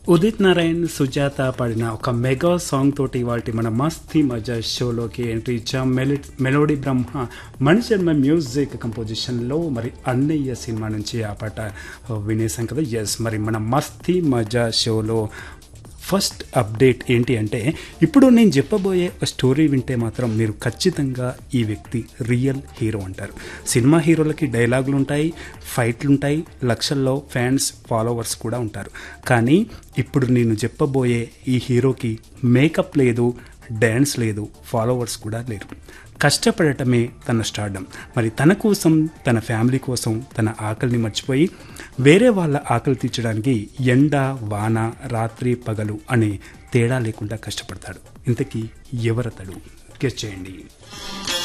ఉదిత్ నారాయణ్ సుజాత పాడిన ఒక mega song తోటి వాటి మన మస్తీ మజా షోలోకి ఎంట్రీ ఇచ్చాం మెలి మెలోడీ బ్రహ్మ మణిశర్మ మ్యూజిక్ కంపోజిషన్లో మరి అన్నయ్య సినిమా నుంచి ఆ పాట వినేసాం కదా ఎస్ మరి మన మస్తీ మజా షోలో ఫస్ట్ అప్డేట్ ఏంటి అంటే ఇప్పుడు నేను చెప్పబోయే స్టోరీ వింటే మాత్రం మీరు ఖచ్చితంగా ఈ వ్యక్తి రియల్ హీరో అంటారు సినిమా హీరోలకి డైలాగులు ఉంటాయి ఫైట్లు ఉంటాయి లక్షల్లో ఫ్యాన్స్ ఫాలోవర్స్ కూడా ఉంటారు కానీ ఇప్పుడు నేను చెప్పబోయే ఈ హీరోకి మేకప్ లేదు డ్యాన్స్ లేదు ఫాలోవర్స్ కూడా లేరు కష్టపడటమే తన స్టార్డం మరి తన కోసం తన ఫ్యామిలీ కోసం తన ఆకలిని మర్చిపోయి వేరే వాళ్ళ ఆకలి తీర్చడానికి ఎండ వాన రాత్రి పగలు అనే తేడా లేకుండా కష్టపడతాడు ఇంతకీ ఎవరతడు గెస్ట్ చేయండి